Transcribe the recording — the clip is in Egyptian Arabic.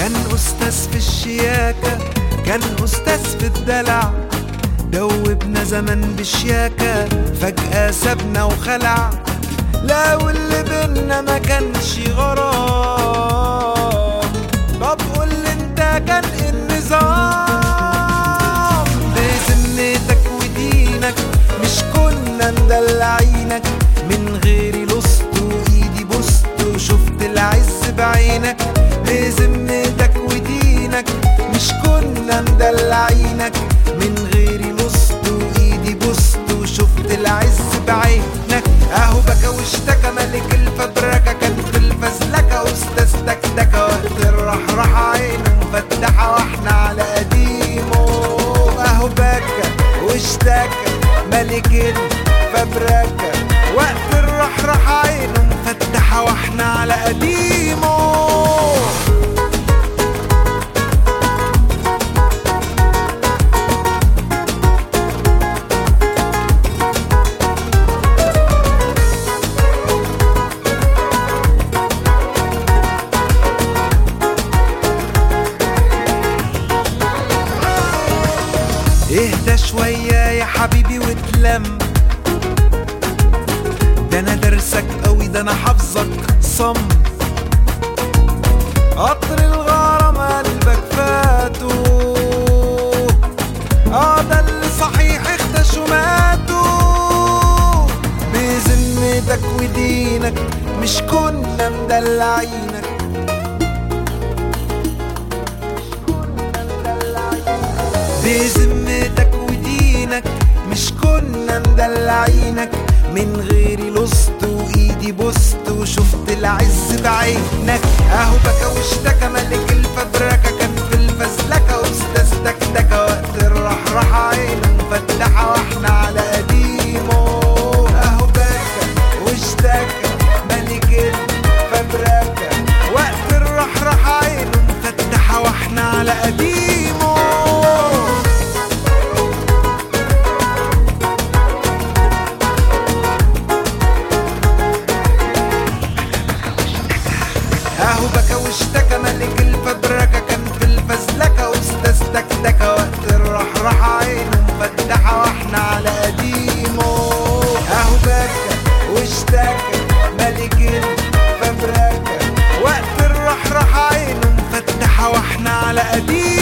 كان أستاذ في الشياكة كان أستاذ في الدلع دوبنا زمن بشياكة فجأة سابنا وخلع لا واللي بينا ما كانش غرام طب قول لي انت كان إيه النظام بذمتك ودينك مش كنا مدلعينك من غيري لصت وايدي بوست وشفت العز بعينك بذمتك ودينك مش كنا مدلعينك من غيري لصت وايدي بوست وشفت العز بعينك اهو بكى واشتكى ملك الفبركة كان في الفزلكة استاذ دكدكة وقت الرحرحة عينه مفتحة واحنا على قديمه اهو بكى واشتكى ملك الفبركة وقت الرحرحة عينه مفتحة واحنا على قديمه اهدى شوية يا حبيبي واتلم ده انا درسك قوي ده انا حافظك صم قطر الغرام قلبك فاتو اه ده اللي صحيح اختشوا ماتوا بذمتك ودينك مش كنا مدلعينك بذمتك ودينك مش كنا مدلعينك من غيري لصت وايدي بوست وشفت العز بعينك اهو بكى واشتكى ملك الفبركة كان في الفزلكة استاذ دكدكة وقت الرحرحة عينه مفتحة واحنا على قديمه اهو بكى واشتكى ملك الفبركة وقت الرحرحة عينه مفتحة واحنا على قديمه اهو بكى واشتكى ملك الفبركة كان في الفزلكة استاذ دكدكة وقت الرحرحة عينه مفتحة واحنا على قديمه اهو بكى واشتكى ملك الفبركة وقت الرحرحة عينه مفتحة واحنا على قديمه